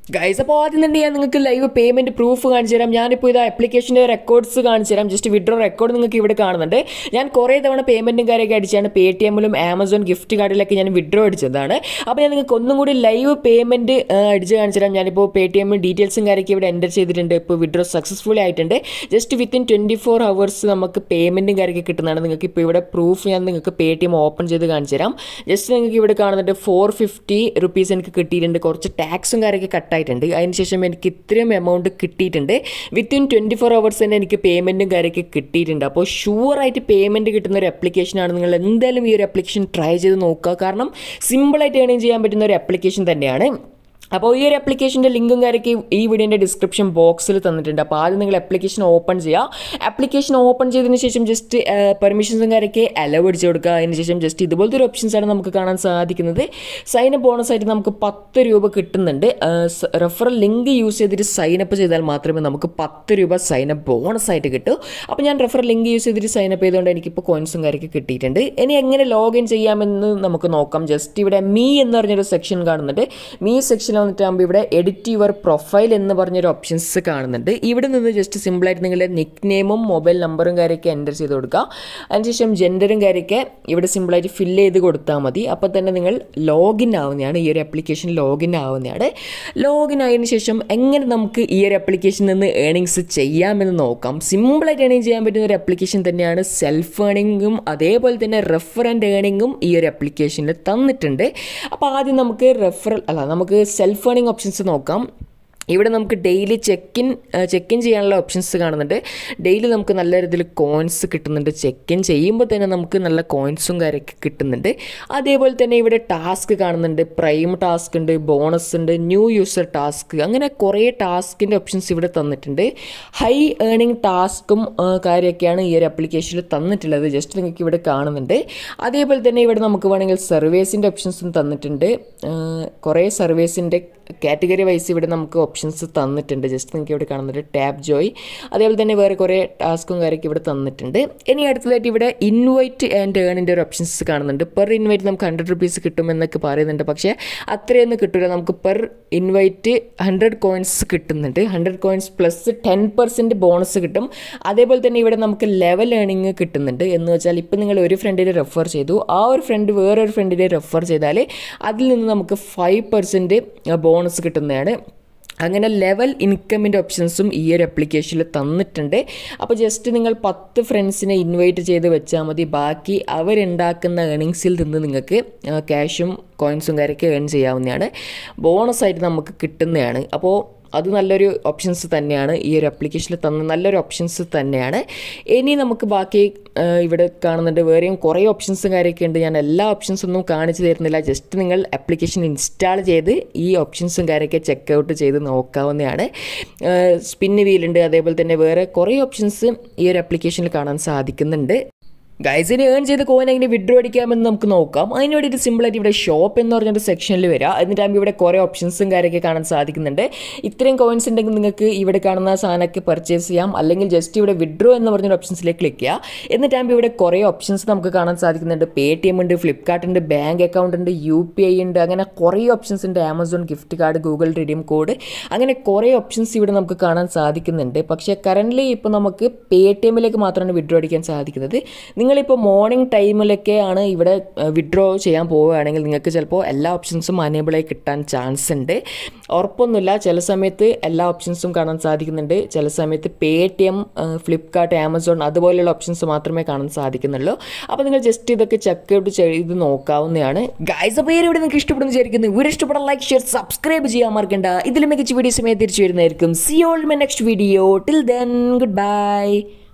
guys അപ്പോൾ ആദ്യം തന്നെ ഞാൻ നിങ്ങൾക്ക് ലൈവ് പേയ്മെൻറ്റ് പ്രൂഫ് കാണിച്ചു തരാം ഞാനിപ്പോൾ ഇത് ആപ്ലിക്കേഷൻ്റെ റെക്കോർഡ്സ് കാണിച്ചു തരാം ജസ്റ്റ് വിഡ്രോ റെക്കോർഡ് നിങ്ങൾക്ക് ഇവിടെ കാണുന്നുണ്ട് ഞാൻ കുറേ തവണ പേയ്മെൻറ്റും കാര്യമൊക്കെ അടിച്ചാണ് പേ ടി എമ്മിലും ആമസോൺ ഗിഫ്റ്റ് കാർഡിലൊക്കെ ഞാൻ വിഡ്രോ അടിച്ചതാണ് അപ്പോൾ ഞാൻ നിങ്ങൾക്ക് ഒന്നും കൂടി ലൈവ് പേയ്മെൻറ്റ് അടിച്ച് കാണിച്ചു തരാം ഞാനിപ്പോൾ പേ ടി എം ഡീറ്റെയിൽസും കാര്യമൊക്കെ ഇവിടെ എൻ്റർ ചെയ്തിട്ടുണ്ട് ഇപ്പോൾ വിഡ്രോ സക്സസ്ഫുള്ളി ആയിട്ടുണ്ട് just within twenty four hours നമുക്ക് പേയ്മെൻറ്റും കാര്യമൊക്കെ കിട്ടുന്നതാണ് നിങ്ങൾക്ക് ഇപ്പോൾ ഇവിടെ പ്രൂഫ് ഞാൻ നിങ്ങൾക്ക് പേ ടി എം ഓപ്പൺ ചെയ്ത് കാണിച്ചു തരാം ജസ്റ്റ് നിങ്ങൾക്ക് ഇവിടെ കാണുന്നുണ്ട് ഫോർ ഫിഫ്റ്റി റുപ്പീസ് എനിക്ക് കിട്ടിയിട്ടുണ്ട് കുറച്ച് ടാക്സും കാര്യമൊക്കെ കട്ടായിട്ടുണ്ട് അതിനുശേഷം എനിക്ക് ഇത്രയും എമൗണ്ട് കിട്ടിയിട്ടുണ്ട് വിത്തിൻ ട്വൻറ്റി ഫോർ അവേഴ്സ് തന്നെ എനിക്ക് പേയ്മെൻറ്റും കാര്യമൊക്കെ കിട്ടിയിട്ടുണ്ട് അപ്പോൾ ഷുവറായിട്ട് പേയ്മെൻറ്റ് കിട്ടുന്ന ഒരു ആപ്ലിക്കേഷനാണ് നിങ്ങൾ എന്തായാലും ഈ ഒരു ആപ്ലിക്കേഷൻ ട്രൈ ചെയ്ത് നോക്കുക കാരണം സിമ്പിളായിട്ട് ഏണിങ് ചെയ്യാൻ പറ്റുന്ന ഒരു ആപ്ലിക്കേഷൻ തന്നെയാണ് അപ്പോൾ ഈ ഒരു ആപ്ലിക്കേഷൻ്റെ ലിങ്കും കാര്യമൊക്കെ ഈ വീഡിയോൻ്റെ ഡിസ്ക്രിപ്ഷൻ ബോക്സിൽ തന്നിട്ടുണ്ട് അപ്പോൾ ആദ്യം നിങ്ങൾ ആപ്ലിക്കേഷൻ ഓപ്പൺ ചെയ്യുക ആപ്ലിക്കേഷൻ ഓപ്പൺ ചെയ്തതിന് ശേഷം ജസ്റ്റ് പെർമിഷൻസും കാര്യമൊക്കെ അലവ് അടിച്ചു കൊടുക്കുക അതിന് ശേഷം ജസ്റ്റ് ഇതുപോലത്തെ ഒരു ഓപ്ഷൻസാണ് നമുക്ക് കാണാൻ സാധിക്കുന്നത് സൈൻ അപ്പ് ബോണസ് ആയിട്ട് നമുക്ക് പത്ത് രൂപ കിട്ടുന്നുണ്ട് റെഫറൽ ലിങ്ക് യൂസ് ചെയ്തിട്ട് സൈൻ അപ്പ് ചെയ്താൽ മാത്രമേ നമുക്ക് പത്ത് രൂപ സൈൻ അപ്പ് ബോണസ് ആയിട്ട് കിട്ടൂ അപ്പോൾ ഞാൻ റെഫറൽ ലിങ്ക് യൂസ് ചെയ്തിട്ട് സൈൻ അപ്പ് ചെയ്തുകൊണ്ട് എനിക്കിപ്പോൾ കോയിൻസും കാര്യമൊക്കെ കിട്ടിയിട്ടുണ്ട് ഇനി എങ്ങനെ ലോഗിൻ ചെയ്യാമെന്ന് നമുക്ക് നോക്കാം ജസ്റ്റ് ഇവിടെ മീ എന്ന് പറഞ്ഞൊരു സെക്ഷൻ കാണുന്നുണ്ട് മീ സെക്ഷൻ വന്നിട്ടാകുമ്പോൾ ഇവിടെ എഡിറ്റ് യുവർ പ്രൊഫൈൽ എന്ന് പറഞ്ഞൊരു ഓപ്ഷൻസ് കാണുന്നുണ്ട് ഇവിടെ നിന്ന് ജസ്റ്റ് സിമ്പിളായിട്ട് നിങ്ങളുടെ നിക് നെയിമും മൊബൈൽ നമ്പറും കാര്യമൊക്കെ എൻ്റർ ചെയ്ത് കൊടുക്കുക അതിനുശേഷം ജെൻഡറും കാര്യമൊക്കെ ഇവിടെ സിമ്പിളായിട്ട് ഫില്ല് ചെയ്ത് കൊടുത്താൽ മതി അപ്പോൾ തന്നെ നിങ്ങൾ ലോഗിൻ ആവുന്നതാണ് ഈ ഒരു ആപ്ലിക്കേഷൻ ലോഗിൻ ആവുന്നതാണ് ലോഗിൻ ആയതിനു ശേഷം എങ്ങനെ നമുക്ക് ഈ ഒരു ആപ്ലിക്കേഷനിൽ നിന്ന് ഏണിങ്സ് ചെയ്യാമെന്ന് നോക്കാം സിമ്പിളായിട്ട് ഏണിങ് ചെയ്യാൻ പറ്റുന്ന ഒരു ആപ്ലിക്കേഷൻ തന്നെയാണ് സെൽഫ് ഏണിങ്ങും അതേപോലെ തന്നെ റെഫറൻറ്റ് ഏണിങ്ങും ഈ ഒരു ആപ്ലിക്കേഷനിൽ തന്നിട്ടുണ്ട് അപ്പോൾ ആദ്യം നമുക്ക് റെഫറൽ അല്ല നമുക്ക് സെൽഫ് ഏണിംഗ് ഓപ്ഷൻസ് നോക്കാം ഇവിടെ നമുക്ക് daily check in check in ചെയ്യാനുള്ള ഓപ്ഷൻസ് കാണുന്നുണ്ട് ഡെയിലി നമുക്ക് നല്ല രീതിയിൽ കോയിൻസ് കിട്ടുന്നുണ്ട് ചെക്ക് ഇൻ ചെയ്യുമ്പോൾ തന്നെ നമുക്ക് നല്ല കോയിൻസും കാര്യമൊക്കെ കിട്ടുന്നുണ്ട് അതേപോലെ തന്നെ ഇവിടെ ടാസ്ക് കാണുന്നുണ്ട് പ്രൈം ടാസ്ക് ഉണ്ട് ബോണസ് ഉണ്ട് ന്യൂ യൂസർ ടാസ്ക് അങ്ങനെ കുറേ ടാസ്കിൻ്റെ ഓപ്ഷൻസ് ഇവിടെ തന്നിട്ടുണ്ട് ഹൈ ഏണിംഗ് ടാസ്കും കാര്യമൊക്കെയാണ് ഈ ഒരു ആപ്ലിക്കേഷനിൽ തന്നിട്ടുള്ളത് ജസ്റ്റ് നിങ്ങൾക്ക് ഇവിടെ കാണുന്നുണ്ട് അതേപോലെ തന്നെ ഇവിടെ നമുക്ക് വേണമെങ്കിൽ സർവീസിൻ്റെ ഓപ്ഷൻസും തന്നിട്ടുണ്ട് കുറേ സർവീസിൻ്റെ കാറ്റഗറി വൈസ് ഇവിടെ നമുക്ക് ഓപ്ഷൻസ് തന്നിട്ടുണ്ട് ജസ്റ്റ് നിങ്ങൾക്ക് ഇവിടെ കാണുന്നുണ്ട് ടാപ്പ് ജോയ് അതേപോലെ തന്നെ വേറെ കുറേ ടാസ്കും കാര്യമൊക്കെ ഇവിടെ തന്നിട്ടുണ്ട് ഇനി അടുത്തതായിട്ട് ഇവിടെ ഇൻവൈറ്റ് ആൻഡ് ഏണിൻ്റെ ഒരു ഓപ്ഷൻസ് കാണുന്നുണ്ട് പെർ ഇൻവൈറ്റ് നമുക്ക് ഹൺഡ്രഡ് റുപ്പീസ് കിട്ടുമെന്നൊക്കെ പറയുന്നുണ്ട് പക്ഷേ അത്രയൊന്നും കിട്ടില്ല നമുക്ക് പെർ ഇൻവൈറ്റ് ഹൺഡ്രഡ് കോയിൻസ് കിട്ടുന്നുണ്ട് hundred coins plus ten percent bonus കിട്ടും അതേപോലെ തന്നെ ഇവിടെ നമുക്ക് ലെവൽ ഏണിങ് കിട്ടുന്നുണ്ട് എന്ന് വെച്ചാൽ ഇപ്പം നിങ്ങൾ ഒരു ഫ്രണ്ടിനെ റെഫർ ചെയ്തു ആ ഒരു ഫ്രണ്ട് വേറൊരു ഫ്രണ്ടിനെ റെഫർ ചെയ്താൽ അതിൽ നിന്ന് നമുക്ക് ഫൈവ് പെർസെൻറ്റ് ബോണസ് കിട്ടുന്നതാണ് അങ്ങനെ ലെവൽ ഇൻകമിൻ്റെ ഓപ്ഷൻസും ഈ ഒരു ആപ്ലിക്കേഷനിൽ തന്നിട്ടുണ്ട് അപ്പോൾ ജസ്റ്റ് നിങ്ങൾ പത്ത് ഫ്രണ്ട്സിനെ ഇൻവൈറ്റ് ചെയ്ത് വെച്ചാൽ മതി ബാക്കി അവരുണ്ടാക്കുന്ന ഏണിങ്സിൽ നിന്ന് നിങ്ങൾക്ക് ക്യാഷും കോയിൻസും കാര്യമൊക്കെ ഏൺ ചെയ്യാവുന്നതാണ് ബോണസായിട്ട് നമുക്ക് കിട്ടുന്നതാണ് അപ്പോൾ അത് നല്ലൊരു ഓപ്ഷൻസ് തന്നെയാണ് ഈ ഒരു ആപ്ലിക്കേഷനിൽ തന്ന നല്ലൊരു ഓപ്ഷൻസ് തന്നെയാണ് ഇനി നമുക്ക് ബാക്കി ഇവിടെ കാണുന്നുണ്ട് വേറെയും കുറേ ഓപ്ഷൻസും കാര്യമൊക്കെ ഉണ്ട് ഞാൻ എല്ലാ ഓപ്ഷൻസൊന്നും കാണിച്ചു തരുന്നില്ല ജസ്റ്റ് നിങ്ങൾ ആപ്ലിക്കേഷൻ ഇൻസ്റ്റാൾ ചെയ്ത് ഈ ഓപ്ഷൻസും കാര്യമൊക്കെ ചെക്ക് ഔട്ട് ചെയ്ത് നോക്കാവുന്നതാണ് സ്പിന്ന് വീലുണ്ട് അതേപോലെ തന്നെ വേറെ കുറേ ഓപ്ഷൻസ് ഈ ഒരു ആപ്ലിക്കേഷനിൽ കാണാൻ സാധിക്കുന്നുണ്ട് ഗൈസിന് ഏൺ ചെയ്ത് കോയിൻ എങ്ങനെ വിഡ്രോ അടിക്കാമെന്ന് നമുക്ക് നോക്കാം അതിന് വേണ്ടിയിട്ട് സിമ്പിളായിട്ട് ഇവിടെ ഷോപ്പ് എന്ന് പറഞ്ഞൊരു സെക്ഷനിൽ വരിക എന്നിട്ടാകുമ്പോൾ ഇവിടെ കുറേ ഓപ്ഷൻസും കാര്യമൊക്കെ കാണാൻ സാധിക്കുന്നുണ്ട് ഇത്രയും കോയിൻസ് ഉണ്ടെങ്കിൽ നിങ്ങൾക്ക് ഇവിടെ കാണുന്ന സാധനമൊക്കെ പർച്ചേസ് ചെയ്യാം അല്ലെങ്കിൽ ജസ്റ്റ് ഇവിടെ വിഡ്രോ എന്ന് പറഞ്ഞൊരു ഓപ്ഷൻസിലേക്ക് ക്ലിക്ക് ചെയ്യുക എന്നിട്ടാകുമ്പോൾ ഇവിടെ കുറേ ഓപ്ഷൻസ് നമുക്ക് കാണാൻ സാധിക്കുന്നുണ്ട് പേ ടി എം ഉണ്ട് ഫ്ലിപ്കാർട്ട് ഉണ്ട് ബാങ്ക് അക്കൗണ്ട് ഉണ്ട് യു പി ഐ ഉണ്ട് അങ്ങനെ കുറേ ഓപ്ഷൻസ് ഉണ്ട് Amazon gift card Google redeem code അങ്ങനെ കുറേ ഓപ്ഷൻസ് ഇവിടെ നമുക്ക് കാണാൻ സാധിക്കുന്നുണ്ട് പക്ഷേ കറൻ്റ്ലി ഇപ്പോൾ നമുക്ക് പേ ടി എമ്മിലേക്ക് മാത്രമാണ് വിഡ്രോ അടിക്കാൻ സാധിക്കുന്നത് നിങ്ങളിപ്പോൾ മോർണിംഗ് ടൈമിലൊക്കെ ആണ് ഇവിടെ വിഡ്രോ ചെയ്യാൻ പോവുകയാണെങ്കിൽ നിങ്ങൾക്ക് ചിലപ്പോൾ എല്ലാ ഓപ്ഷൻസും അനേബിളായി കിട്ടാൻ ചാൻസ് ഉണ്ട് ഉറപ്പൊന്നുമില്ല ചില സമയത്ത് എല്ലാ ഓപ്ഷൻസും കാണാൻ സാധിക്കുന്നുണ്ട് ചില സമയത്ത് Paytm Flipkart Amazon അതുപോലെയുള്ള ഓപ്ഷൻസ് മാത്രമേ കാണാൻ സാധിക്കുന്നുള്ളൂ അപ്പോൾ നിങ്ങൾ ജസ്റ്റ് ഇതൊക്കെ ചെക്ക് ഔട്ട് ചെയ്ത് നോക്കാവുന്നതാണ് ഗൈസ് അപ്പോൾ ഇവിടെ നിങ്ങൾക്ക് ഇഷ്ടപ്പെടുന്ന വിചാരിക്കുന്നു വീഡിയോ ഇഷ്ടപ്പെടാൻ ലൈക്ക് ഷെയർ സബ്സ്ക്രൈബ് ചെയ്യാൻ മറക്കണ്ട ഇതിൽ മികച്ച വീഡിയോസുമായി തിരിച്ചു വരുന്നതായിരിക്കും see all my next video till then good by